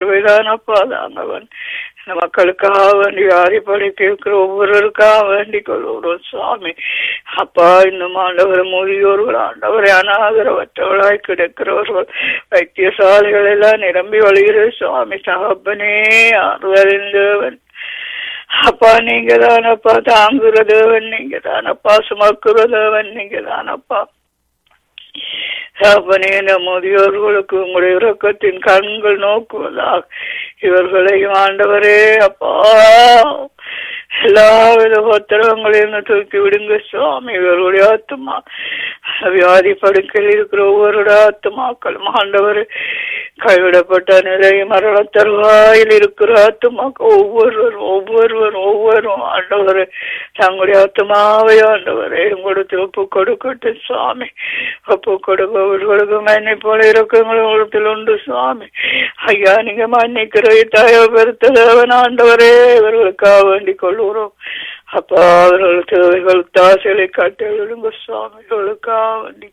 கிருபைதானப்பா தாங்கவன் இந்த மக்களுக்காக வேண்டி ஆரிப்படி கேட்கிற ஒவ்வொருவருக்காக வேண்டிக் கொள்கிறோம் சுவாமி அப்பா இன்னும் ஆண்டவர் முதியோர்கள் ஆண்டவரை அநாதரவற்றவர்களாய் கிடக்கிறவர்கள் வைத்தியசாலைகள் எல்லாம் நிரம்பி வழிகிறது சுவாமி தகப்பனே ஆறுதறிந்தவன் அப்பா நீங்க தானப்பா தாங்குற தேவன் நீங்க தானப்பா சுமக்குற தேவன் நீங்க தானப்பா அப்பனே நம் முதியோர்களுக்கு உங்களுடைய இரக்கத்தின் கண்கள் நோக்குவதாக இவர்களையும் ஆண்டவரே அப்பா எல்லாவித உத்தரவங்களையும் தூக்கி விடுங்க சுவாமி இவர்களுடைய ஆத்துமா வியாதி படுக்கையில் இருக்கிற ஒவ்வொருடைய ஆத்துமாக்களும் ஆண்டவர் கைவிடப்பட்ட நிலை மரண தருவாயில் இருக்கிற ஆத்துமாக்கள் ஒவ்வொருவர் ஒவ்வொருவர் ஒவ்வொருவரும் ஆண்டவர் தங்களுடைய ஆத்துமாவை ஆண்டவரை உங்களுக்கு ஒப்பு கொடுக்கட்டும் சுவாமி ஒப்பு கொடுப்பவர்களுக்கு மன்னை போல இறக்கங்கள் உங்களுக்கு உண்டு சுவாமி ஐயா நீங்க மன்னிக்கிற தாயோ பெருத்த தேவன் ஆண்டவரே இவர்களுக்காக வேண்டிக் கொள்கிறோம் அப்பா அவர்கள் தேவைகள் தாசைகளை காட்டிடுங்க சுவாமிகளுக்காக வேண்டி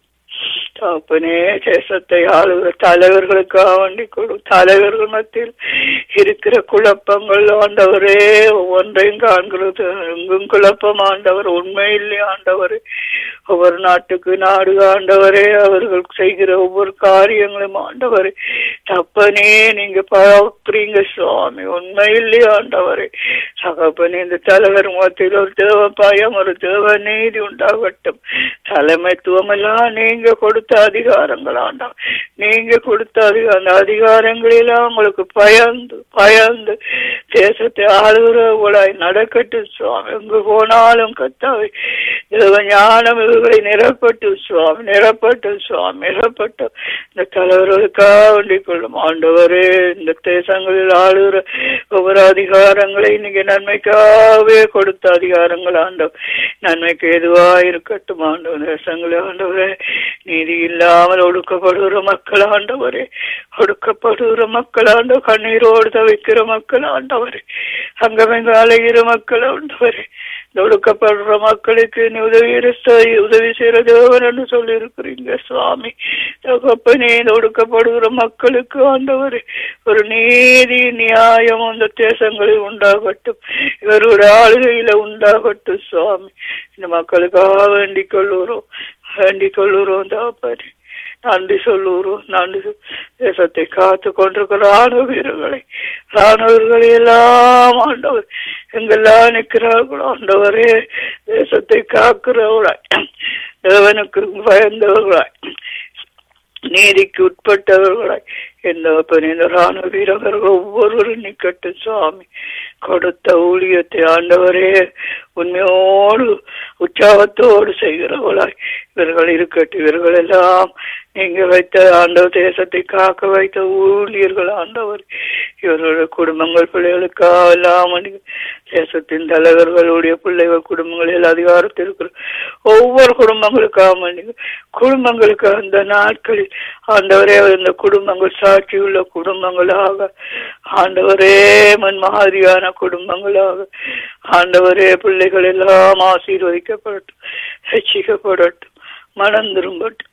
தகப்பனே தேசத்தை ஆளுகிற தலைவர்களுக்காக வேண்டி கொடு தலைவர்கள் மத்தியில் இருக்கிற குழப்பங்கள் ஆண்டவரே ஒவ்வொன்றையும் காண்கிறது எங்கும் குழப்பம் ஆண்டவர் உண்மையில்லை ஆண்டவர் ஒவ்வொரு நாட்டுக்கு நாடு ஆண்டவரே அவர்கள் செய்கிற ஒவ்வொரு காரியங்களும் ஆண்டவரே தப்பனே நீங்க பார்க்கிறீங்க சுவாமி உண்மையில்லை ஆண்டவரே தகப்பனே இந்த தலைவர் மத்தியில் ஒரு தேவ பயம் ஒரு தேவ நீதி உண்டாகட்டும் தலைமைத்துவம் எல்லாம் நீங்க கொடுத்த அதிகாரங்கள் ஆண்டவர் நீங்க கொடுத்த அதிகார அந்த அதிகாரங்களெல்லாம் உங்களுக்கு பயந்து பயந்து தேசத்தை ஆளுகிறவர்களாய் நடக்கட்டும் சுவாமி எங்கு போனாலும் கத்தாவை தேவ ஞானம் இவர்களை நிரப்பட்டு சுவாமி நிரப்பட்டு சுவாமி நிரப்பட்டு இந்த தலைவர்களுக்காக வேண்டிக் கொள்ளும் ஆண்டவரே இந்த தேசங்களில் ஆளுகிற ஒவ்வொரு அதிகாரங்களை நீங்க நன்மைக்காகவே கொடுத்த அதிகாரங்கள் ஆண்டவர் நன்மைக்கு எதுவா இருக்கட்டும் ஆண்டவர் தேசங்களே ஆண்டவரே நீதி இல்லாமல் ஒடுக்கப்படுகிற மக்கள் ஆண்டவரே ஒடுக்கப்படுகிற மக்கள் ஆண்டவர் கண்ணீரோடு தவிக்கிற மக்கள் ஆண்டவரே அங்கமெங்க அலைகிற மக்கள் ஆண்டவரே இந்த ஒடுக்கப்படுற மக்களுக்கு நீ உதவி இருத்த உதவி செய்யற தேவன் என்று சொல்லி இருக்கிறீங்க சுவாமி தகப்பனே இந்த ஒடுக்கப்படுகிற மக்களுக்கு ஆண்டவரே ஒரு நீதி நியாயம் அந்த தேசங்களில் உண்டாகட்டும் இவருடைய ஆளுகையில உண்டாகட்டும் சுவாமி இந்த மக்களுக்காக வேண்டிக் கொள்ளுறோம் வேண்டிக் கொள்ளுறோம் தாப்பனே நன்றி சொல்லுகிறோம் நன்றி சொல்~ தேசத்தை காத்து கொண்டிருக்கிற ராணுவ வீரர்களை ராணுவர்களை எல்லாம் ஆண்டவர் எங்கெல்லாம் நிற்கிறார்களோ ஆண்டவரே தேசத்தை காக்கிறவர்களாய் தேவனுக்கு பயந்தவர்களாய் நீதிக்கு உட்பட்டவர்களாய் எந்த இந்த ராணுவ வீரர்கள் ஒவ்வொருவரும் நிக்கட்டும் சுவாமி கொடுத்த ஊழியத்தை ஆண்டவரே உண்மையோடு உற்சாகத்தோடு செய்கிறவர்களாய் இவர்கள் இருக்கட்டும் இவர்கள் எல்லாம் நீங்க வைத்த ஆண்டவர் தேசத்தை காக்க வைத்த ஊழியர்கள் ஆண்டவர் இவர்களுடைய குடும்பங்கள் பிள்ளைகளுக்காக எல்லாம் நீங்க தேசத்தின் தலைவர்களுடைய பிள்ளைகள் குடும்பங்களில் அதிகாரத்தில் இருக்கிற ஒவ்வொரு குடும்பங்களுக்காக நீங்க குடும்பங்களுக்கு அந்த நாட்களில் ஆண்டவரே இந்த குடும்பங்கள் சாட்சியுள்ள குடும்பங்களாக ஆண்டவரே மண் மாதிரியான குடும்பங்களாக ஆண்டவரே பிள்ளைகள் எல்லாம் ஆசீர்வதிக்கப்படட்டும் ரட்சிக்கப்படட்டும் மனம் திரும்பட்டும்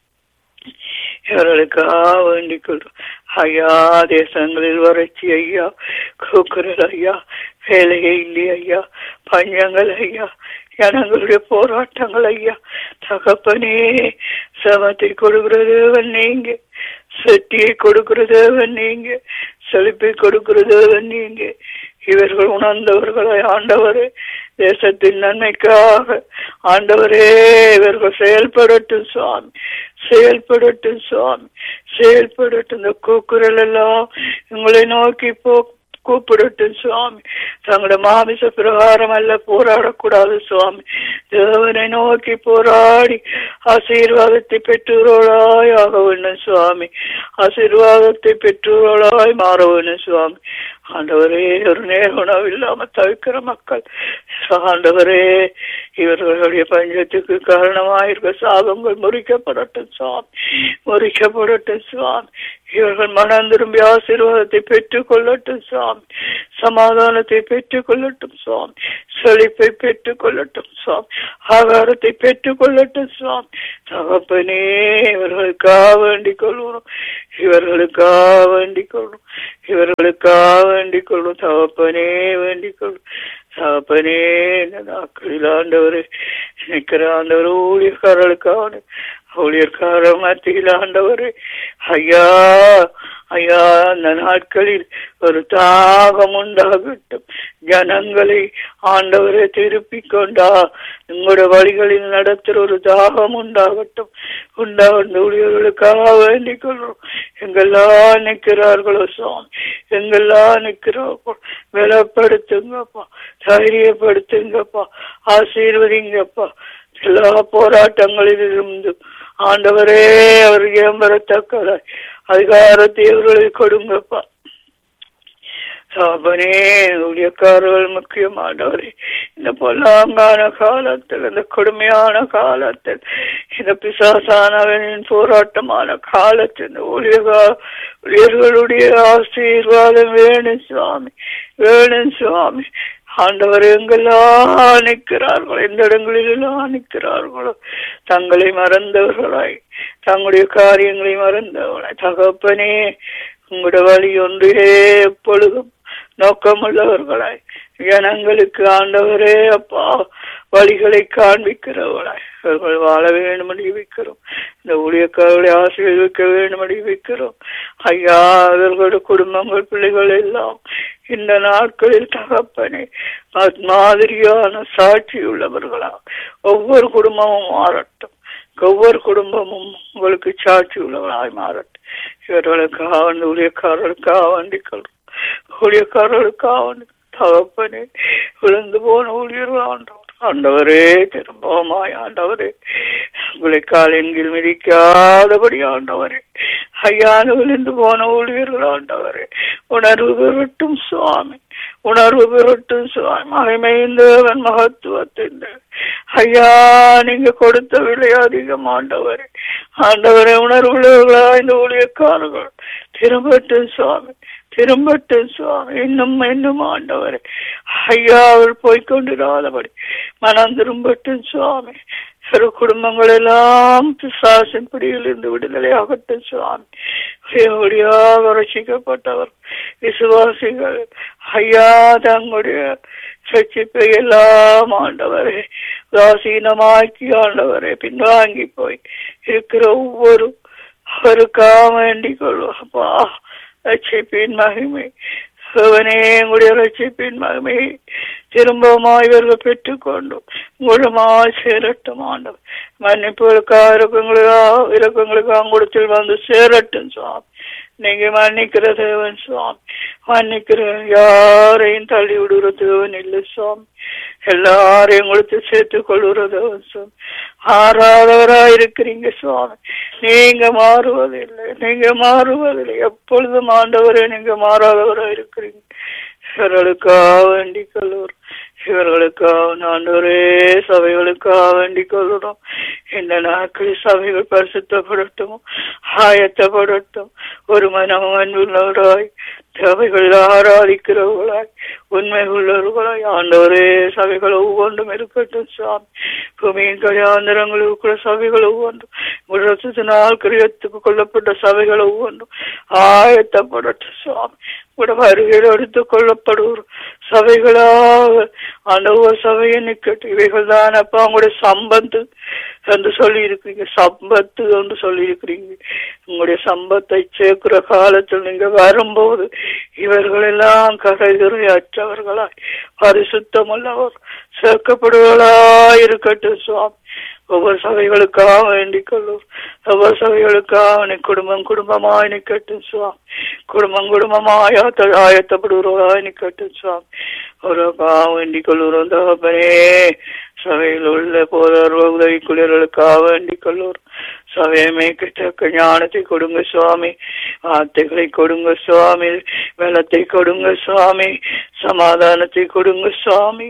இவர்களுக்காக வேண்டிக் கொள்றோம் ஐயா தேசங்களில் வறட்சி ஐயா கூக்குரல் ஐயா வேலையே இல்லை ஐயா பஞ்சங்கள் ஐயா ஜனங்களுடைய போராட்டங்கள் ஐயா தகப்பனே சமத்தை கொடுக்கிறதேவன் நீங்க செட்டியை கொடுக்கிறதேவன் நீங்க செழிப்பை கொடுக்கிறதேவன் நீங்க இவர்கள் உணர்ந்தவர்களை ஆண்டவரே தேசத்தின் நன்மைக்காக ஆண்டவரே இவர்கள் செயல்படட்டும் சுவாமி செயல்படட்டும் சுவாமி செயல்படட்டும் இந்த கூக்குரல் எல்லாம் உங்களை நோக்கி போ கூப்பிடட்டும் சுவாமி தங்களுடைய மாமிச பிரகாரம் அல்ல போராடக்கூடாது சுவாமி தேவனை நோக்கி போராடி ஆசீர்வாதத்தை பெற்றோர்களாய் ஆக வேண்டும் சுவாமி ஆசீர்வாதத்தை பெற்றோர்களாய் மாற வேண்டும் சுவாமி ஆண்டவரே ஒரு நேர உணவு இல்லாம தவிக்கிற மக்கள் ஆண்டவரே இவர்களுடைய பஞ்சத்துக்கு காரணமாயிருக்க சாபங்கள் முறிக்கப்படட்டும் சுவாமி முறிக்கப்படட்டும் சுவாமி இவர்கள் மனம் திரும்பி ஆசீர்வாதத்தை பெற்றுக் கொள்ளட்டும் சுவாமி சமாதானத்தை பெற்றுக் கொள்ளட்டும் சுவாமி செழிப்பை பெற்றுக் கொள்ளட்டும் சுவாமி ஆகாரத்தை பெற்றுக் கொள்ளட்டும் சுவாமி தகப்பனே இவர்களுக்காக வேண்டிக் கொள்கிறோம் இவர்களுக்காக வேண்டிக் கொள்ளும் இவர்களுக்காக வேண்டிக் கொள்ளும் தகப்பனே வேண்டிக் கொள்ளும் தகப்பனே இந்த நாட்களில் ஆண்டவர் நிற்கிற ஆண்டவர் ஊழியக்காரர்களுக்கான ஊழியர்கார மத்தியில் ஆண்டவர் ஐயா ஐயா அந்த நாட்களில் ஒரு தாகம் உண்டாகட்டும் ஜனங்களை ஆண்டவரை திருப்பி கொண்டா உங்களுடைய வழிகளில் நடத்துகிற ஒரு தாகம் உண்டாகட்டும் உண்டாக ஊழியர்களுக்காக வேண்டிக் கொள்றோம் எங்கெல்லாம் நிற்கிறார்களோ சுவாமி எங்கெல்லாம் நிற்கிறார்களோ பலப்படுத்துங்கப்பா தைரியப்படுத்துங்கப்பா ஆசீர்வதிங்கப்பா எல்லா போராட்டங்களிலிருந்து ஆண்டவரே அவர் ஏம்பரத்தக்கத அதிகாரத்தை இவர்களுக்கு கொடுங்கப்பா சாபனே ஊழியக்காரர்கள் முக்கியமானவரே இந்த பொல்லாங்கான காலத்தில் இந்த கொடுமையான காலத்தில் இந்த பிசாசானவனின் போராட்டமான காலத்தில் இந்த ஊழியகா ஊழியர்களுடைய ஆசீர்வாதம் வேணும் சுவாமி வேணும் சுவாமி ஆண்டவர் எங்கெல்லாம் நிற்கிறார்களோ எந்த இடங்களிலெல்லாம் நிற்கிறார்களோ தங்களை மறந்தவர்களாய் தங்களுடைய காரியங்களை மறந்தவர்களாய் தகப்பனே உங்களுடைய வழி ஒன்றே எப்பொழுதும் நோக்கமுள்ளவர்களாய் ஜனங்களுக்கு ஆண்டவரே அப்பா வழிகளை காண்பிக்கிறவர்களாய் அவர்கள் வாழ வேண்டும் வைக்கிறோம் இந்த ஊழியக்காரர்களை ஆசீர்வதிக்க வேண்டும் வைக்கிறோம் ஐயா அவர்களுடைய குடும்பங்கள் பிள்ளைகள் எல்லாம் இந்த நாட்களில் தகப்பனே மாதிரியான சாட்சி உள்ளவர்களா ஒவ்வொரு குடும்பமும் மாறட்டும் ஒவ்வொரு குடும்பமும் உங்களுக்கு சாட்சி உள்ளவர்களாய் மாறட்டும் இவர்களுக்காக வந்து ஊழியக்காரர்களுக்காக வேண்டிக்கொள்ளும் ஊழியக்காரர்களுக்காக தகப்பனே விழுந்து போன ஊழியர்கள் ஆண்டவர் ஆண்டவரே திரும்பமாய் ஆண்டவரே உங்களை காலின்கில் மிதிக்காதபடி ஆண்டவரே ஐயானு விழுந்து போன ஊழியர்கள் ஆண்டவரே உணர்வு பெறட்டும் சுவாமி உணர்வு பெறட்டும் சுவாமி மகிமைந்தவன் மகத்துவத்தின் ஐயா நீங்க கொடுத்த விலை அதிகம் ஆண்டவரே ஆண்டவரே உணர்வுள்ளவர்களா இந்த ஊழியக்காரர்கள் திரும்பட்டும் சுவாமி திரும்பட்டும் சுவாமி இன்னும் இன்னும் ஆண்டவரே ஐயா அவள் போய்கொண்டிராதபடி மனம் திரும்பட்டும் சுவாமி சிறு குடும்பங்கள் எல்லாம் பிசாசின் பிடியில் இருந்து விடுதலை ஆகட்டும் சுவாமி எப்படியாக ரசிக்கப்பட்டவர் விசுவாசிகள் ஐயா தங்களுடைய சச்சிப்பை எல்லாம் ஆண்டவரே உதாசீனமாக்கி ஆண்டவரே பின்வாங்கி போய் இருக்கிற ஒவ்வொரு அவருக்காக வேண்டிக் கொள்வோப்பா ரட்சிப்பின் மகிமை சிவனே உங்களுடைய ரட்சிப்பின் மகிமை திரும்பமாக இவர்கள் பெற்றுக்கொண்டு முழுமாய் சேரட்டும் ஆண்டவர் மன்னிப்புகளுக்காக இறக்கங்களுக்கா இறக்கங்களுக்காக கொடுத்தில் வந்து சேரட்டும் சுவாமி நீங்க மன்னிக்கிற தேவன் சுவாமி மன்னிக்கிற யாரையும் தள்ளி விடுகிற தேவன் இல்லை சுவாமி எல்லாரையும் கொடுத்து சேர்த்து கொள்ளுகிற தேவன் சுவாமி ஆறாதவரா இருக்கிறீங்க சுவாமி நீங்க மாறுவதில்லை நீங்க மாறுவதில்லை எப்பொழுதும் ஆண்டவரே நீங்க மாறாதவரா இருக்கிறீங்க இவர்களுக்காக வேண்டிக் கொள்ளுவோம் இவர்களுக்காக ஆண்டவரே சபைகளுக்காக வேண்டிக் கொள்ளுறோம் இந்த நாட்களில் சபைகள் பரிசுத்தப்படட்டும் ஆயத்தப்படட்டும் ஒரு மனம் அன்புள்ளவராய் சபைகளில் ஆராதிக்கிறவர்களாய் உண்மை உள்ளவர்களாய் ஆண்டவரே சபைகள் ஒவ்வொன்றும் இருக்கட்டும் சுவாமி பூமியின் கல்யாந்திரங்களுக்குள்ள சபைகள் ஒவ்வொன்றும் உடத்தினால் கிரியத்துக்கு கொல்லப்பட்ட சபைகள் ஒவ்வொன்றும் ஆயத்தப்படட்டும் சுவாமி கூட வருகையில் எடுத்துக் கொள்ளப்படுவோர் சபைகளாக ஆண்டவ சபையை நிக்கட்டும் இவைகள் தான் அப்பா உங்களுடைய சம்பத்து என்று சொல்லி இருக்கிறீங்க சம்பத்து என்று சொல்லி இருக்கிறீங்க உங்களுடைய சம்பத்தை சேர்க்கிற காலத்தில் நீங்க வரும்போது இவர்கள் எல்லாம் கரைதுறை அற்றவர்களாய் பரிசுத்தம் அல்லவர் சேர்க்கப்படுவர்களாய் இருக்கட்டும் சுவாமி ஒவ்வொரு சபைகளுக்காக வேண்டிக் கொள்ளும் ஒவ்வொரு சபைகளுக்காக குடும்பம் குடும்பமாய் நிக்கட்டும் சுவாமி குடும்பம் குடும்பமாய் ஆயத்தப்படுகிறவராய் நிக்கட்டும் சுவாமி ஒரு வேண்டிக் கொள்ளுறோம் தகப்பனே சபையில் உள்ள போதர் உதவி குளிர்களுக்காக வேண்டிக் கொள்ளுறோம் சபையை மேய்க்கத்தக்க ஞானத்தை கொடுங்க சுவாமி வார்த்தைகளை கொடுங்க சுவாமி வெள்ளத்தை கொடுங்க சுவாமி சமாதானத்தை கொடுங்க சுவாமி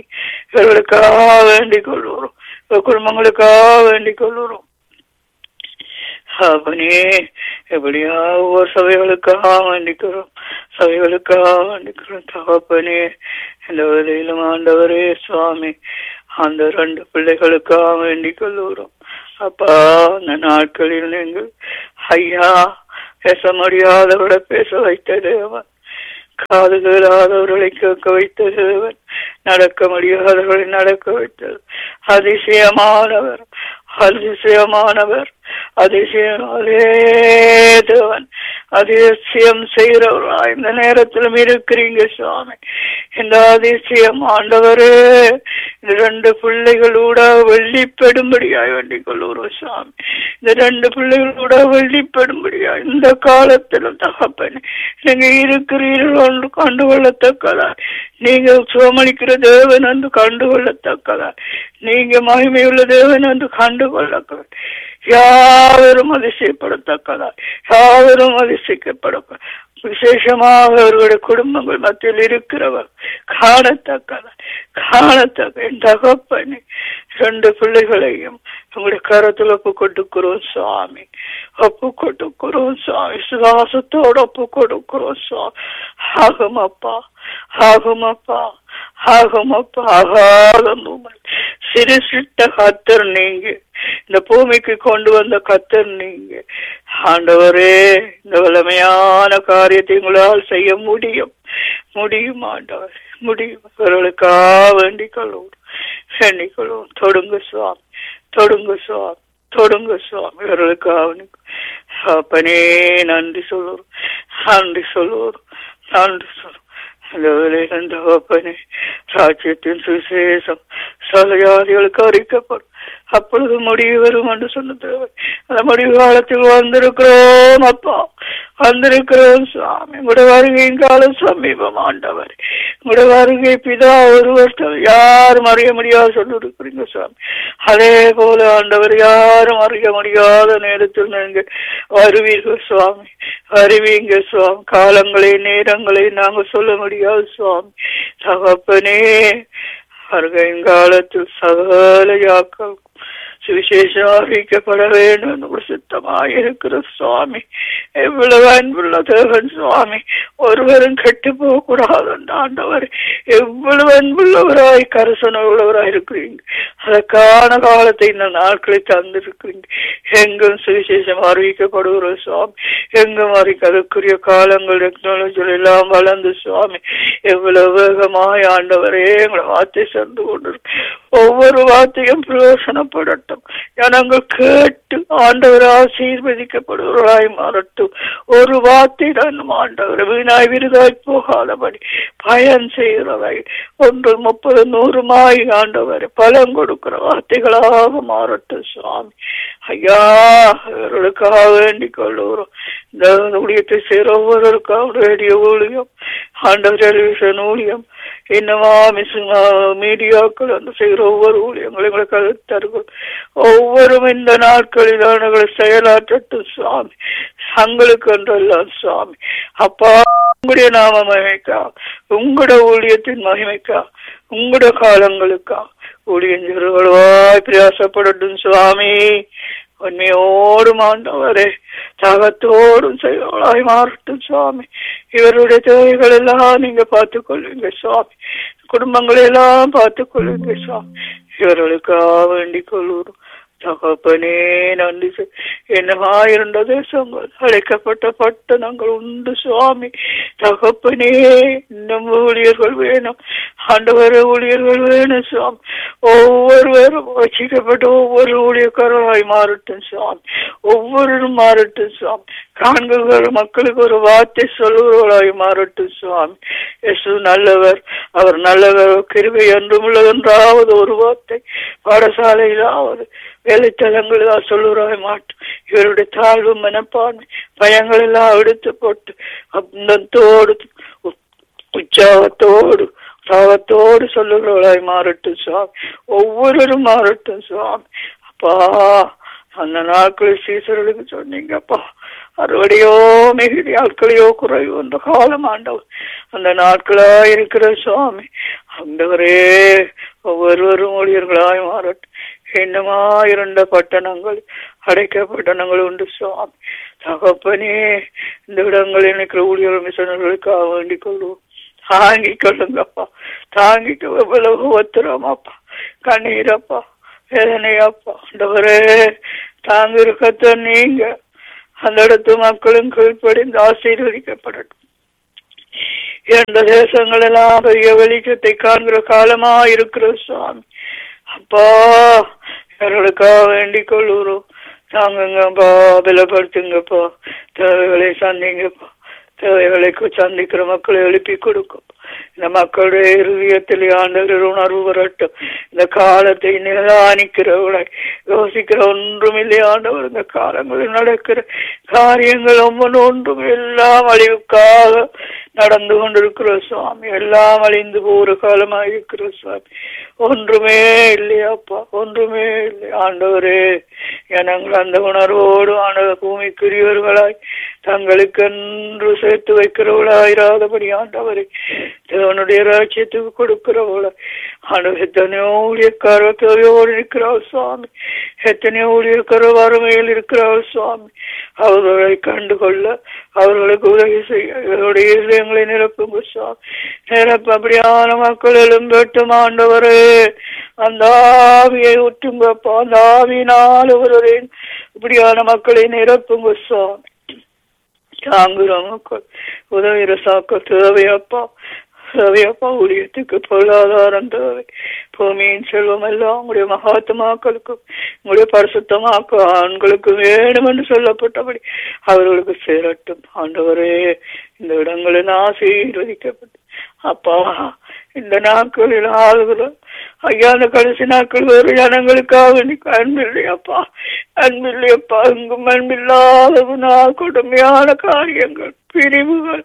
இவர்களுக்காக வேண்டிக் கொள்ளுறோம் குடும்பங்களுக்காக வேண்டிக் கொள்ளுறோம் அவனே எப்படியா ஒவ்வொரு சபைகளுக்காக வேண்டிக்கிறோம் சபைகளுக்காக வேண்டிக்கிறோம் தகப்பனே இந்த வேலையிலும் ஆண்டவரே சுவாமி அந்த ரெண்டு பிள்ளைகளுக்காக வேண்டிக் கொள்ளுகிறோம் அப்பா அந்த நாட்களில் நீங்கள் ஐயா பேச முடியாதவரை பேச வைத்த தேவன் காது கேளாதவர்களை கேட்க வைத்த தேவன் நடக்க முடியாதவர்களை நடக்க வைத்தது அதிசயமானவர் அதிசயமானவர் அதிசயம் அதே தேவன் அதிசயம் செய்கிறவரா இந்த நேரத்திலும் இருக்கிறீங்க சுவாமி இந்த அதிசயம் ஆண்டவரே இந்த ரெண்டு பிள்ளைகளோட வெள்ளிப்படும்படியாய் வேண்டிக் கொள்ளுறோம் சுவாமி இந்த ரெண்டு பிள்ளைகளோட வெள்ளிப்படும்படியா இந்த காலத்திலும் தகப்பன் நீங்க இருக்கிறீர்கள் ஒன்று கண்டுகொள்ளத்தக்கதா நீங்க சுகமளிக்கிற தேவன் என்று கண்டுகொள்ளத்தக்கதா நீங்க மகிமையுள்ள தேவன் என்று கண்டுகொள்ள யாவரும் அதிசயப்படத்தக்கதா யாவரும் அதிசயிக்கப்பட விசேஷமாக அவர்களுடைய குடும்பங்கள் மத்தியில் இருக்கிறவர் காணத்தக்கதா காணத்தக்க என் தகப்பனே ரெண்டு பிள்ளைகளையும் உங்களுடைய கரத்தில் ஒப்பு கொடுக்கிறோம் சுவாமி ஒப்பு கொடுக்கிறோம் சுவாமி சுவாசத்தோடு ஒப்பு கொடுக்கிறோம் சுவாமி ஆகும் அப்பா ஆகும் அப்பா ஆகும் அப்பா ஆகாதம் சிறுசிட்ட கத்தர் நீங்க இந்த பூமிக்கு கொண்டு வந்த கத்தர் நீங்க ஆண்டவரே இந்த வலிமையான காரியத்தை உங்களால் செய்ய முடியும் முடியும் ஆண்டவர் முடியும் இவர்களுக்காக வேண்டிக் கொள்வோம் வேண்டிக் கொள்வோம் தொடுங்க சுவாமி தொடுங்க சுவாமி தொடுங்க சுவாமி இவர்களுக்காக அப்பனே நன்றி சொல்லுவோம் நன்றி சொல்லுவோம் நன்றி சொல்லுவோம் தகப்பனே ராஜ்யத்தின் சுவிசேஷம் சலஜாதிகளுக்கு அறிக்கப்படும் அப்பொழுது முடிவு வரும் என்று சொன்னது அந்த முடிவு காலத்தில் வந்திருக்கிறோம் அப்பா வந்திருக்கிறோம் சுவாமி உங்களோட வருகையின் காலம் சமீபம் ஆண்டவர் உங்களோட வருகை பிதா ஒருவர் யாரும் அறிய முடியாது சொல்லிருக்கிறீங்க சுவாமி அதே போல ஆண்டவர் யாரும் அறிய முடியாத நேரத்தில் நீங்க வருவீர்கள் சுவாமி வருவீங்க சுவாமி காலங்களை நேரங்களை நாங்க சொல்ல முடியாது சுவாமி தகப்பனே வருகையின் காலத்தில் சகல யாக்கள் சுவிசேஷம் அறிவிக்கப்பட வேண்டும் என்று சித்தமாக இருக்கிற சுவாமி எவ்வளவு அன்புள்ள தேவன் சுவாமி ஒருவரும் கெட்டு போக கூடாது ஆண்டவர் எவ்வளவு அன்புள்ளவராய் கரசன உள்ளவராய் இருக்கிறீங்க அதற்கான காலத்தை இந்த நாட்களை தந்திருக்கிறீங்க எங்கும் சுவிசேஷம் அறிவிக்கப்படுகிற சுவாமி எங்கும் அறிக்க அதற்குரிய காலங்கள் டெக்னாலஜி எல்லாம் வளர்ந்து சுவாமி எவ்வளவு வேகமாய் ஆண்டவரே எங்களை வார்த்தை சென்று கொண்டிருக்கு ஒவ்வொரு வார்த்தையும் பிரயோசனப்படட்டும் ஜனங்கள் கேட்டு ஆண்டவர் ஆசீர்வதிக்கப்படுவராய் மாறட்டும் ஒரு வார்த்தை தான் ஆண்டவர் வீணாய் விருதாய் போகாதபடி பயன் செய்கிறவை ஒன்று முப்பது நூறுமாய் ஆண்டவர் பலம் கொடுக்கிற வார்த்தைகளாக மாறட்டும் சுவாமி ஐயா அவர்களுக்காக வேண்டிக் கொள்ளுகிறோம் இந்த ஊழியத்தை செய்கிற ஒவ்வொருவருக்காக ரேடியோ ஊழியம் ஆண்டவர் டெலிவிஷன் ஊழியம் இன்னமா மிஸ் மீடியாக்கள் வந்து செய்கிற ஒவ்வொரு ஊழியங்களை எங்களுக்கு அழுத்தார்கள் ஒவ்வொரும் இந்த நாட்களில் அவர்களை செயலாற்றட்டும் சுவாமி தங்களுக்கு என்றெல்லாம் சுவாமி அப்பா உங்களுடைய நாம மகிமைக்கா உங்களோட ஊழியத்தின் மகிமைக்கா உங்களோட காலங்களுக்கா ஊழியஞ்சர்களாய் பிரயாசப்படட்டும் சுவாமி உண்மையோடும் ஆண்டவரே தாகத்தோடும் செயலாய் மாறட்டும் சுவாமி இவருடைய தேவைகள் எல்லாம் நீங்க பார்த்துக் கொள்வீங்க சுவாமி குடும்பங்களை எல்லாம் பார்த்துக் கொள்வீங்க சுவாமி இவர்களுக்காக வேண்டிக் கொள்வோம் தகப்பனே நன்றி என்னமா இருந்த தேசங்கள் அழைக்கப்பட்ட பட்டணங்கள் உண்டு சுவாமி தகப்பனே இன்னும் ஊழியர்கள் வேணும் ஆண்டவர ஊழியர்கள் வேணும் சுவாமி ஒவ்வொருவரும் வச்சிக்கப்பட்ட ஒவ்வொரு ஊழியக்காரராய் மாறட்டும் சுவாமி ஒவ்வொருவரும் மாறட்டும் சுவாமி காண்கிற மக்களுக்கு ஒரு வார்த்தை சொல்லுவர்களாய் மாறட்டும் சுவாமி எசு நல்லவர் அவர் நல்லவர் கிருபை என்றும் உள்ளதென்றாவது ஒரு வார்த்தை பாடசாலையிலாவது வேலைத்தலங்களில் சொல்லுறாய் மாட்டோம் இவருடைய தாழ்வு மனப்பான்மை பயங்கள் எல்லாம் எடுத்து போட்டு அந்தத்தோடு உற்சாகத்தோடு தாகத்தோடு சொல்லுகிறவளாய் மாறட்டும் சுவாமி ஒவ்வொருவரும் மாறட்டும் சுவாமி அப்பா அந்த நாட்களில் சீசர்களுக்கு சொன்னீங்கப்பா அறுவடையோ மிகுதி ஆட்களையோ குறைவு என்ற காலம் ஆண்டவர் அந்த நாட்களா இருக்கிற சுவாமி ஆண்டவரே ஒவ்வொருவரும் ஊழியர்களாய் மாறட்டும் என்னமா இருந்த பட்டணங்கள் அடைக்க பட்டணங்கள் உண்டு சுவாமி தகப்பனே இந்த இடங்களில் இருக்கிற ஊழியர் மிஷனர்களுக்காக வேண்டிக் கொள்வோம் தாங்கிக் கொள்ளுங்கப்பா தாங்கிக்க எவ்வளவு ஒத்துறோமாப்பா கண்ணீரப்பா வேதனையாப்பா ஆண்டவரே தாங்க இருக்கத்த நீங்க அந்த இடத்து மக்களும் கீழ்ப்படிந்து ஆசீர்வதிக்கப்படட்டும் இரண்டு தேசங்கள் எல்லாம் பெரிய வெளிச்சத்தை காண்கிற காலமா இருக்கிற சுவாமி அப்பா இவர்களுக்காக வேண்டிக் கொள்ளுறோம் தாங்குங்கப்பா பலப்படுத்துங்கப்பா தேவைகளை சந்திங்கப்பா தேவைகளை சந்திக்கிற மக்களை எழுப்பி கொடுக்கும் இந்த மக்களுடைய இருதயத்தில் ஆண்டவர் உணர்வு வரட்டும் இந்த காலத்தை நிதானிக்கிறவளை யோசிக்கிற ஒன்றும் இல்லை ஆண்டவர் இந்த காலங்களில் நடக்கிற காரியங்கள் ஒவ்வொன்று ஒன்றும் எல்லாம் அழிவுக்காக நடந்து கொண்டிருக்கிற சுவாமி எல்லாம் அழிந்து போற காலமா இருக்கிற சுவாமி ஒன்றுமே இல்லையாப்பா ஒன்றுமே இல்லை ஆண்டவரே எனங்கள் அந்த உணர்வோடு ஆண்டவர் பூமிக்குரியவர்களாய் தங்களுக்கென்று சேர்த்து வைக்கிறவளாயிராதபடி ஆண்டவரை தேவனுடைய ராஜ்யத்துக்கு கொடுக்கிறவள ஆண்டவர் எத்தனையோ ஊழியக்கார தேவையோடு இருக்கிறாள் சுவாமி எத்தனையோ ஊழியக்கார வறுமையில் இருக்கிறாள் சுவாமி அவர்களை கண்டுகொள்ள அவர்களுக்கு உதவி செய்ய இவருடைய இதயங்களை நிரப்புங்க சுவாமி நிரப்ப அப்படியான மக்கள் எழும்பட்டும் ஆண்டவரே அந்த ஆவியை ஊற்றுங்கப்பா அந்த ஆவியினால் ஒருவரே இப்படியான மக்களை நிரப்புங்க சுவாமி தாங்குற மக்கள் உதவிற சாக்க தேவையப்பா தேவையப்பா ஊழியத்துக்கு பொருளாதாரம் தேவை பூமியின் செல்வம் எல்லாம் உங்களுடைய மகாத்மாக்களுக்கும் உங்களுடைய பரிசுத்தமாக்க ஆண்களுக்கு வேணும் என்று சொல்லப்பட்டபடி அவர்களுக்கு சேரட்டும் ஆண்டவரே இந்த இடங்களில் ஆசீர்வதிக்கப்பட்டு அப்பா இந்த நாட்களில் ஆளுகிற ஐயா அந்த கடைசி நாட்கள் வேறு ஜனங்களுக்காக நீக்கு அன்பில்லையப்பா அன்பில்லையப்பா எங்கும் அன்பில்லாதவனா கொடுமையான காரியங்கள் பிரிவுகள்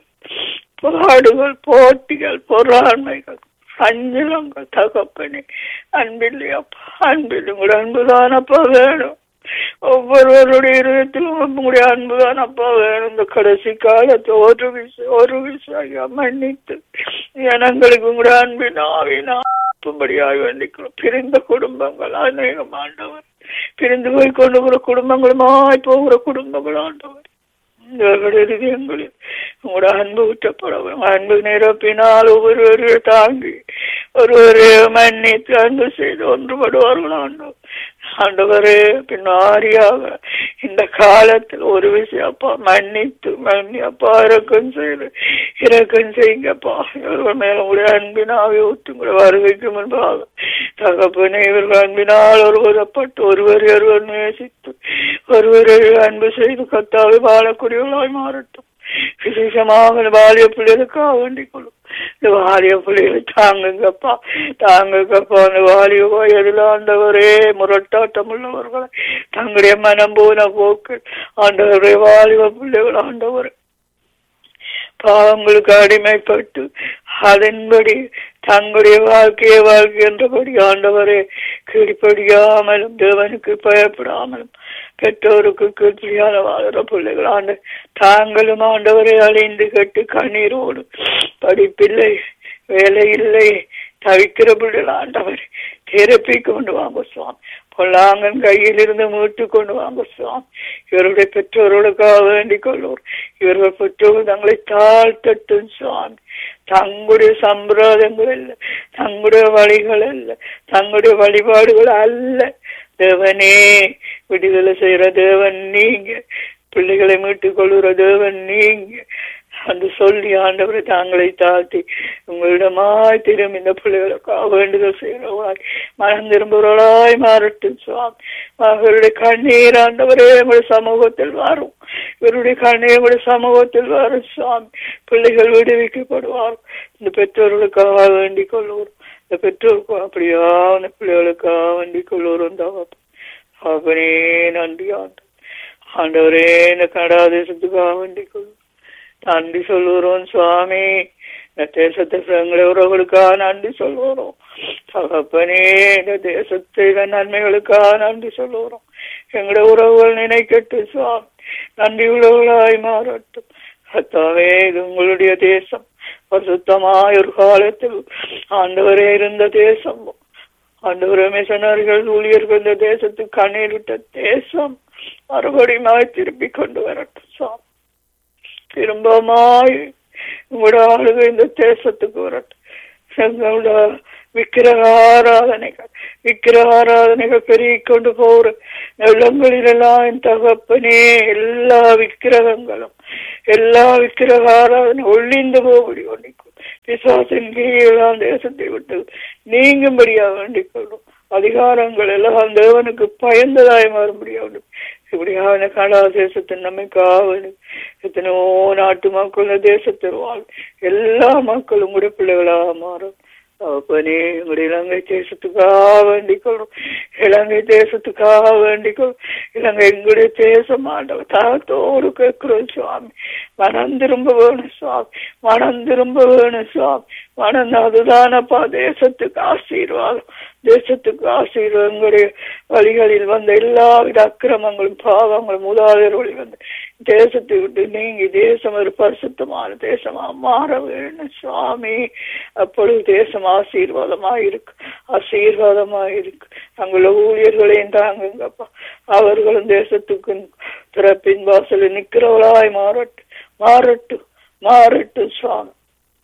பாடுகள் போட்டிகள் பொறாண்மைகள் சஞ்சலங்கள் தகப்பனே அன்பில்லையப்பா அன்பில் உங்களோட அன்புதானப்பா வேணும் ஒவ்வொருவருடைய இருதயத்திலும் உங்களுடைய அன்புதான் அப்பா வேணும் இந்த கடைசி காலத்தை ஒரு விஷயம் ஒரு விஷயம் மன்னித்து ஜனங்களுக்கு உங்களுடைய அன்பின் ஆவினாகும்படியாக வேண்டிக்கிறோம் பிரிந்த குடும்பங்கள் அநேகம் ஆண்டவர் பிரிந்து போய் கொண்டு போகிற குடும்பங்களுமாய் போகிற குடும்பங்கள் ஆண்டவர் இவர்களுடைய இதயங்களில் உங்களோட அன்பு ஊற்றப்படவும் அன்பு நிரப்பினால் ஒவ்வொருவரை தாங்கி ஒருவரை மன்னித்து அன்பு செய்து ஒன்றுபடுவார்கள் ஆண்டவர் ஆண்டவரே பின்னாரியாக இந்த காலத்தில் ஒரு விஷயம் அப்பா மன்னித்து மன்னி அப்பா இறக்கம் செய்து இறக்கம் செய்யுங்கப்பா இவர்கள் மேல உங்களுடைய அன்பினாவை ஊற்றி உங்களுடைய வருகைக்கு முன்பாக தகப்பனே இவர்கள் அன்பினால் ஒருவரப்பட்டு ஒருவரை ஒருவர் நேசித்து ஒருவரை அன்பு செய்து கத்தாவை வாழக்கூடியவர்களாய் மாறட்டும் விசேஷமாக வாலிய பிள்ளைகளுக்காக வேண்டிக் கொள்ளும் இந்த வாலிய பிள்ளைகளை தாங்குங்கப்பா தாங்குங்கப்பா அந்த வாலிய வயதில் ஆண்டவரே முரட்டாட்டம் உள்ளவர்களை தங்களுடைய மனம் போன போக்கு ஆண்டவரே வாலிப பிள்ளைகள் ஆண்டவர் பாவங்களுக்கு அடிமைப்பட்டு அதன்படி தங்களுடைய வாழ்க்கையை வாழ்கின்றபடி ஆண்டவரே கீழ்ப்படியாமலும் தேவனுக்கு பயப்படாமலும் பெற்றோருக்கு கீழ்ப்படியாத வாழ்கிற பிள்ளைகள் ஆண்டு தாங்களும் ஆண்டவரை அழிந்து கட்டு கண்ணீரோடு படிப்பில்லை வேலை இல்லை தவிக்கிற பிள்ளைகள் ஆண்டவர் திரப்பி கொண்டு வாங்க சுவாமி பொல்லாங்கன் கையில் இருந்து மீட்டு கொண்டு வாங்க சுவாமி இவருடைய பெற்றோர்களுக்காக வேண்டிக் கொள்வோர் இவர்கள் பெற்றோர்கள் தங்களை தாழ்த்தட்டும் சுவாமி தங்களுடைய சம்பிரதாயங்கள் அல்ல தங்களுடைய வழிகள் அல்ல தங்களுடைய வழிபாடுகள் அல்ல தேவனே விடுதலை செய்யற தேவன் நீங்க பிள்ளைகளை மீட்டுக் கொள்கிற தேவன் நீங்க அந்த சொல்லி ஆண்டவரை தாங்களை தாழ்த்தி உங்களிடமாய் திரும்பி இந்த பிள்ளைகளுக்காக வேண்டுதல் செய்கிறவளாய் மனம் திரும்புகிறவளாய் மாறட்டும் சுவாமி அவருடைய கண்ணீர் ஆண்டவரே எங்களுடைய சமூகத்தில் வரும் இவருடைய கண்ணீர் எங்களுடைய சமூகத்தில் வரும் சுவாமி பிள்ளைகள் விடுவிக்கப்படுவார் இந்த பெற்றோர்களுக்காக வேண்டிக் கொள்வோர் இந்த பெற்றோருக்கும் அப்படியா அந்த பிள்ளைகளுக்காக வேண்டிக் கொள்வோரும் தகப்பன் அவனே நன்றி ஆண்டு ஆண்டவரே இந்த கனடா தேசத்துக்காக வேண்டிக் கொள்வோம் நன்றி சொல்லுறோம் சுவாமி இந்த தேசத்தை எங்களை உறவுகளுக்காக நன்றி சொல்லுறோம் தகப்பனே இந்த தேசத்தை நன்மைகளுக்காக நன்றி சொல்லுறோம் எங்களுடைய உறவுகள் நினைக்கட்டும் சுவாமி நன்றி உள்ளவர்களாய் மாறட்டும் கத்தாவே இது உங்களுடைய தேசம் ஒரு சுத்தமாய் ஒரு காலத்தில் ஆண்டவரே இருந்த தேசம் ஆண்டவரே மிஷனர்கள் ஊழியர்கள் இந்த தேசத்துக்கு கண்ணீர் விட்ட தேசம் மறுபடியும் திருப்பி கொண்டு வரட்டும் சுவாமி திரும்பமாய் உங்களோட ஆளுகை இந்த தேசத்துக்கு வரட்டும் எங்களோட விக்கிரகாராதனைகள் விக்கிரகாராதனைகள் பெருகி கொண்டு போற நிலங்களிலெல்லாம் என் தகப்பனே எல்லா விக்கிரகங்களும் எல்லா விக்கிரகாராதனை ஒளிந்து போகுடி ஒன்றிக்கும் பிசாசின் கீழாம் தேசத்தை விட்டு நீங்கும்படியா வேண்டிக் கொள்ளும் அதிகாரங்கள் எல்லாம் தேவனுக்கு பயந்ததாய் மாறும்படியா வேண்டும் இப்படியான கனடா தேசத்தின் நம்மைக்காக எத்தனையோ நாட்டு மக்கள் தேசத்தில் வாழ் எல்லா மக்களும் கூட பிள்ளைகளாக மாறும் அப்பனே உங்களுடைய இலங்கை தேசத்துக்காக வேண்டிக் கொள்ளும் இலங்கை தேசத்துக்காக வேண்டிக் கொள்ளும் இலங்கை எங்களுடைய தேசம் ஆண்டவர் தாகத்தோடு கேட்கிறோம் சுவாமி மனம் திரும்ப வேணும் சுவாமி மனம் திரும்ப வேணும் சுவாமி மனம் அதுதானப்பா தேசத்துக்கு ஆசீர்வாதம் தேசத்துக்கு ஆசீர்வாதம் எங்களுடைய வழிகளில் வந்த எல்லாவித அக்கிரமங்களும் பாவங்களும் முதலாளர் வழி வந்து தேசத்தை விட்டு நீங்கி தேசம் ஒரு பரிசுத்தமான தேசமா மாற வேணும் சுவாமி அப்பொழுது தேசம் ஆசீர்வாதமா இருக்கு ஆசீர்வாதமா இருக்கு தங்கள ஊழியர்களையும் தாங்குங்கப்பா அவர்களும் தேசத்துக்கு திறப்பின் வாசலில் நிக்கிறவளாய் மாறட்டும் மாறட்டும் மாறட்டும் சுவாமி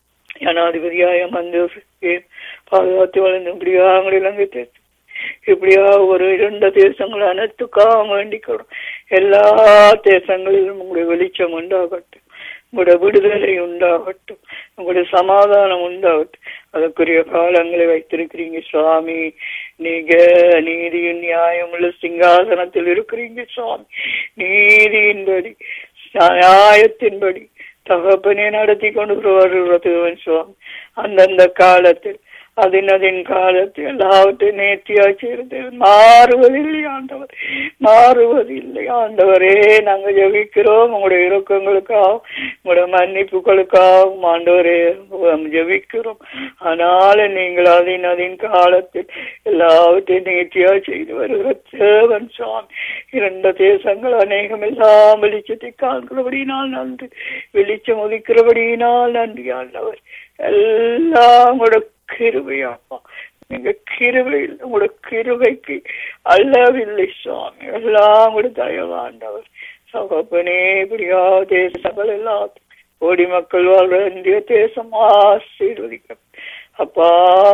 ஜனாதிபதியாய மந்தூர் பாதுகாத்து வளர்ந்து இப்படியா இலங்கை தேசம் இப்படியா ஒரு இரண்ட தேசங்கள் அனைத்துக்காக வேண்டிக்கணும் எல்லா தேசங்களிலும் உங்களுடைய வெளிச்சம் உண்டாகட்டும் உங்களுடைய விடுதலை உண்டாகட்டும் உங்களுடைய சமாதானம் உண்டாகட்டும் அதற்குரிய காலங்களை வைத்திருக்கிறீங்க சுவாமி நீங்க நீதியின் நியாயம் உள்ள சிங்காசனத்தில் இருக்கிறீங்க சுவாமி நீதியின்படி நியாயத்தின்படி தகப்பனே நடத்தி கொண்டு வருவன் சுவாமி அந்தந்த காலத்தில் அதின் அதின் காலத்தில் எல்லாவற்றையும் நேர்த்தியாச்சு இருந்து மாறுவதில்லை ஆண்டவர் மாறுவதில்லை ஆண்டவரே நாங்க ஜபிக்கிறோம் உங்களுடைய இறக்கங்களுக்காகவும் உங்களுடைய மன்னிப்புகளுக்காகவும் ஆண்டவரே ஜபிக்கிறோம் ஆனாலும் நீங்கள் அதின் அதின் காலத்தில் எல்லாவற்றையும் நேர்த்தியா செய்து வருகிற தேவன் சுவாமி இரண்டு தேசங்கள் அநேகம் எல்லாம் வெளிச்சத்தை காண்கிறபடியினால் நன்றி வெளிச்சம் ஒதுக்கிறபடியினால் நன்றி ஆண்டவர் எல்லாம் உங்களோட கிருபையாப்பா நீங்க கிருபையில் உங்களோட கிருபைக்கு அல்லவில்லை சுவாமி எல்லாம் கூட தயவாண்டவர் சகப்பனே இப்படியா தேசங்கள் எல்லாம் கோடி மக்கள் வாழ்ற இந்திய தேசம் ஆசீர்வதிக்க அப்பா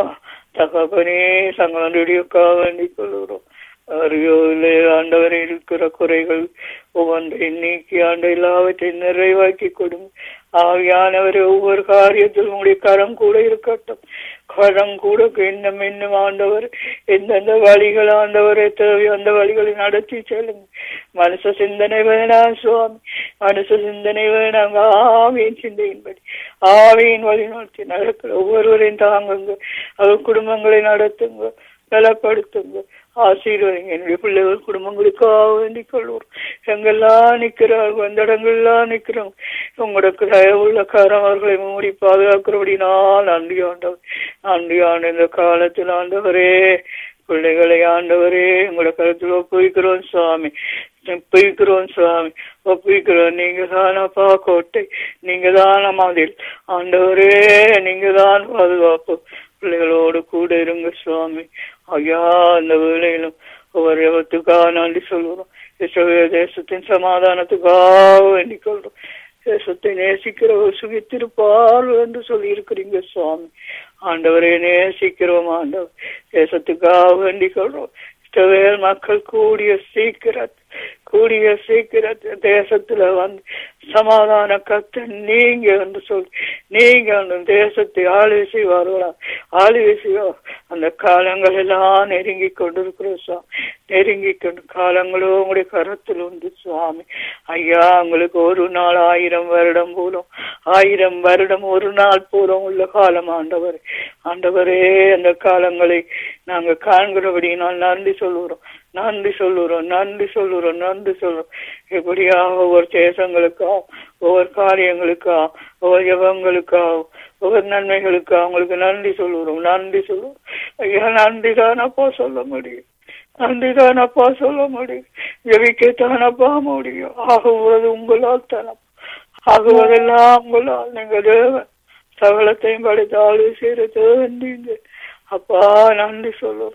தகப்பனே சங்கனுடையக்காக வேண்டிக் கொள்கிறோம் அறியோவிலே ஆண்டவரை இருக்கிற குறைகள் ஒவ்வொன்றை நீக்கி ஆண்டு எல்லாவற்றையும் நிறைவாக்கி கொடுங்க ஆவியானவர் ஒவ்வொரு காரியத்தில் உங்களுடைய கரம் கூட இருக்கட்டும் கரம் கூட இன்னும் இன்னும் ஆண்டவர் எந்தெந்த வழிகள் ஆண்டவரை தேவை அந்த வழிகளை நடத்தி செல்லுங்க மனுஷ சிந்தனை வேணாம் சுவாமி மனுஷ சிந்தனை வேணாங்க ஆவியின் சிந்தையின்படி ஆவியின் வழி நடத்தி நடக்கிற ஒவ்வொருவரையும் தாங்குங்க அவர் குடும்பங்களை நடத்துங்க பலப்படுத்துங்க ஆசீர்வதிங்க என்னுடைய பிள்ளைகள் குடும்பங்களுக்காக வேண்டிக் கொள்வோம் எங்கெல்லாம் நிக்கிறார்கள் அந்த இடங்கள்லாம் நிக்கிறோம் உங்களுக்கு தயவுள்ள காரம் அவர்களை மூடி பாதுகாக்கிறபடினால் நன்றி ஆண்டவர் நன்றி ஆண்டு இந்த காலத்தில் ஆண்டவரே பிள்ளைகளை ஆண்டவரே உங்களோட கருத்தில் ஒப்புவிக்கிறோம் சுவாமி ஒப்புவிக்கிறோம் சுவாமி ஒப்புவிக்கிறோம் நீங்க தானப்பா கோட்டை நீங்க தான மதில் ஆண்டவரே நீங்க தான் பாதுகாப்பு பிள்ளைகளோடு கூட இருங்க சுவாமி ஐயா அந்த வேளையிலும் ஒவ்வொரு இடத்துக்காக நன்றி சொல்கிறோம் இஸ்ரவேல் தேசத்தின் சமாதானத்துக்காக வேண்டிக் கொள்றோம் தேசத்தை நேசிக்கிறவர் சுகித்திருப்பார் என்று சொல்லி இருக்கிறீங்க சுவாமி ஆண்டவரை நேசிக்கிறோம் ஆண்டவர் தேசத்துக்காக வேண்டிக் கொள்றோம் இஸ்ரவேல் மக்கள் கூடிய சீக்கிரத் கூடிய சீக்கிரத்து தேசத்துல வந்து சமாதான கத்த நீங்க என்று சொல்லி நீங்க அந்த தேசத்தை ஆளுகை செய்வார்களா ஆளுகை செய்வார் அந்த காலங்கள் எல்லாம் நெருங்கி கொண்டிருக்கிறோம் சுவாமி நெருங்கி கொண்டு காலங்களோ உங்களுடைய கரத்தில் உண்டு சுவாமி ஐயா உங்களுக்கு ஒரு நாள் ஆயிரம் வருடம் போலும் ஆயிரம் வருடம் ஒரு நாள் போலும் உள்ள காலம் ஆண்டவர் ஆண்டவரே அந்த காலங்களை நாங்க காண்கிறபடினால் நன்றி சொல்லுறோம் நன்றி சொல்லுறோம் நன்றி சொல்லுறோம் நன்றி சொல்றோம் எப்படியா ஒவ்வொரு தேசங்களுக்கா ஒவ்வொரு காரியங்களுக்கா ஒவ்வொரு ஜபங்களுக்கா ஒவ்வொரு நன்மைகளுக்கா அவங்களுக்கு நன்றி சொல்லுறோம் நன்றி சொல்லுவோம் ஐயா நன்றி தானப்பா சொல்ல முடியும் நன்றி தானப்பா சொல்ல முடியும் ஜெபிக்கத்தானப்பா முடியும் ஆகுவது உங்களால் தானப்பா ஆகுவதெல்லாம் உங்களால் நீங்க தேவன் சகலத்தையும் படைத்து ஆளு செய்யற தேவன் நீங்க அப்பா நன்றி சொல்லுறோம்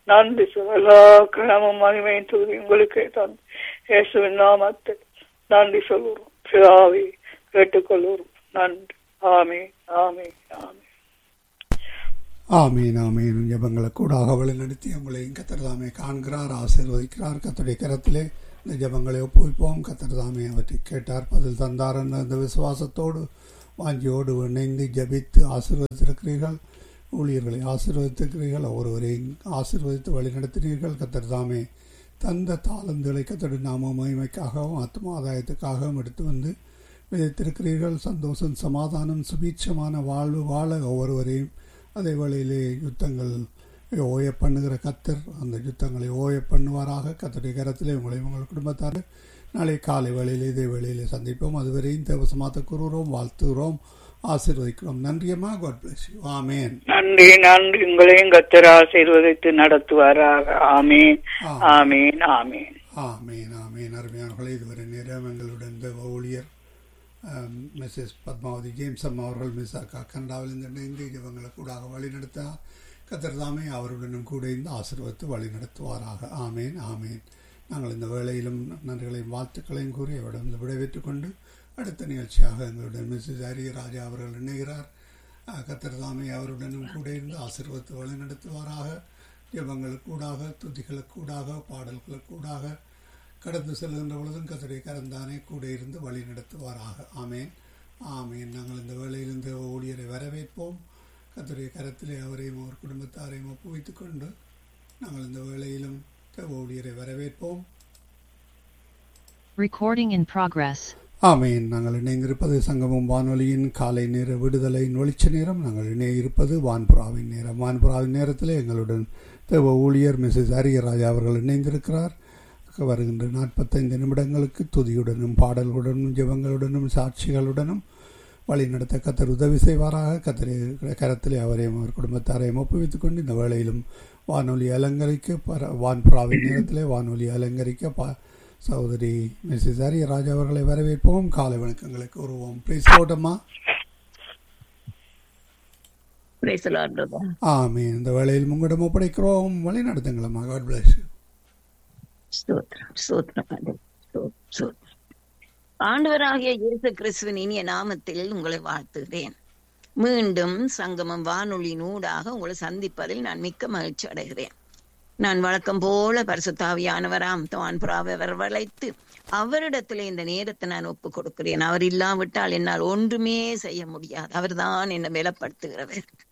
நன்றி சொல்ல எல்லா கிழமும் மகிமையும் தூதி உங்களுக்கே தந்து இயேசுவின் நாமத்தில் நன்றி சொல்லுறோம் பிதாவே கேட்டுக்கொள்ளுறோம் நன்றி ஆமே ஆமே ஆமே ஆமீன் ஆமீன் ஜபங்களை கூடாக வழிநடத்தி உங்களையும் கத்தர்தாமே காண்கிறார் ஆசீர்வதிக்கிறார் கத்தருடைய கரத்திலே இந்த ஜபங்களை ஒப்புவிப்போம் கத்தர்தாமே அவற்றை கேட்டார் பதில் தந்தார் என்ற அந்த விசுவாசத்தோடு வாஞ்சியோடு இணைந்து ஜபித்து ஆசீர்வதித்திருக்கிறீர்கள் ஊழியர்களை ஆசீர்வதித்திருக்கிறீர்கள் ஒருவரையும் ஆசீர்வதித்து வழிநடத்தினீர்கள் கத்தர்தாமே தந்த தாளந்துகளை கத்தடி நாம மகிமைக்காகவும் ஆத்மாதாயத்துக்காகவும் எடுத்து வந்து விதைத்திருக்கிறீர்கள் சந்தோஷம் சமாதானம் சுபீட்சமான வாழ்வு வாழ ஒவ்வொருவரையும் அதே வேளையிலே யுத்தங்கள் ஓய பண்ணுகிற கத்தர் அந்த யுத்தங்களை ஓய பண்ணுவாராக கத்தருடைய கரத்திலே உங்களையும் உங்கள் குடும்பத்தார் நாளை காலை வேளையிலே இதே வேளையிலே சந்திப்போம் அதுவரையும் தேவசமாத்த கூறுகிறோம் வாழ்த்துகிறோம் ஆசீர்வதிக்கிறோம் நன்றியம்மா காட் பிளஸ் யூ ஆமேன் நன்றி நன்றி உங்களையும் கத்தர் ஆசீர்வதித்து நடத்துவாராக ஆமீன் ஆமீன் ஆமீன் ஆமீன் ஆமீன் அருமையானவர்களே இதுவரை நேரம் எங்களுடன் தேவ ஊழியர் மிஸ்ஸஸ் பத்மாவதி ஜேம்ஸ் அம்மா அவர்கள் மிஸ் அக்கா கனடாவிலிருந்து இணைந்து இவங்களை கூடாக வழிநடத்த கத்திரதாமே அவருடனும் கூட இருந்து ஆசீர்வத்து வழி நடத்துவாராக ஆமேன் ஆமேன் நாங்கள் இந்த வேளையிலும் நன்றிகளையும் வாழ்த்துக்களையும் கூறி அவரிடம் விடைபெற்றுக் கொண்டு அடுத்த நிகழ்ச்சியாக எங்களுடன் மிஸ்ஸஸ் ஹரியராஜா அவர்கள் இணைகிறார் கத்திரதாமே அவருடனும் கூட இருந்து ஆசீர்வத்து வழி நடத்துவாராக ஜபங்களுக்கூடாக துதிகளுக்கூடாக பாடல்களுக்கூடாக கடந்து செல்கின்ற பொழுதும் கத்தருடைய கரந்தானே கூட இருந்து வழி நடத்துவாராக ஆமேன் ஆமேன் நாங்கள் இந்த வேளையில் இந்த ஊழியரை வரவேற்போம் கத்தருடைய கரத்திலே அவரையும் அவர் குடும்பத்தாரையும் ஒப்புவித்துக் கொண்டு நாங்கள் இந்த வேளையிலும் ஊழியரை வரவேற்போம் Recording in progress. ஆமேன் நாங்கள் இணைந்திருப்பது சங்கமம் வானொலியின் காலை நேர விடுதலையின் வெளிச்ச நேரம் நாங்கள் இணையிருப்பது வான்புறாவின் நேரம் வான்புறாவின் நேரத்தில் எங்களுடன் தேவ ஊழியர் மிஸ்ஸஸ் ஹரியராஜா அவர்கள் இணைந்திருக்கிறார் வருகின்ற நாற்பத்தைந்து நிமிடங்களுக்கு துதியுடனும் பாடல்களுடனும் ஜெபங்களுடனும் சாட்சிகளுடனும் வழி நடத்த கத்தர் உதவி செய்வாராக கத்தரை கரத்திலே அவரையும் அவர் குடும்பத்தாரையும் ஒப்புவித்துக் கொண்டு இந்த வேளையிலும் வானொலி அலங்கரிக்க பர வான்புறாவின் நேரத்திலே வானொலி அலங்கரிக்க பா சகோதரி மிஸ்ஸஸ் ஹரியராஜா அவர்களை வரவேற்போம் காலை வணக்கங்களை கூறுவோம் ப்ளீஸ் போட்டம்மா ஆமே இந்த வேளையில் உங்களிடம் ஒப்படைக்கிறோம் வழி நடத்துங்களம்மா காட் பிளஸ் ஸ்தோத்திரம் ஸ்தோத்திரம் ஸ்தோத்திரம் ஆண்டவராகிய இயேசு கிறிஸ்துவின் இனிய நாமத்தில் உங்களை வாழ்த்துகிறேன் மீண்டும் சங்கமம் வானொலியின் ஊடாக உங்களை சந்திப்பதில் நான் மிக்க மகிழ்ச்சி அடைகிறேன் நான் வழக்கம் போல பரிசுத்தாவியானவராம் தான் புறாவை வரவழைத்து அவரிடத்துல இந்த நேரத்தை நான் ஒப்பு கொடுக்கிறேன் அவர் இல்லாவிட்டால் என்னால் ஒன்றுமே செய்ய முடியாது அவர்தான் என்னை பலப்படுத்துகிறவர்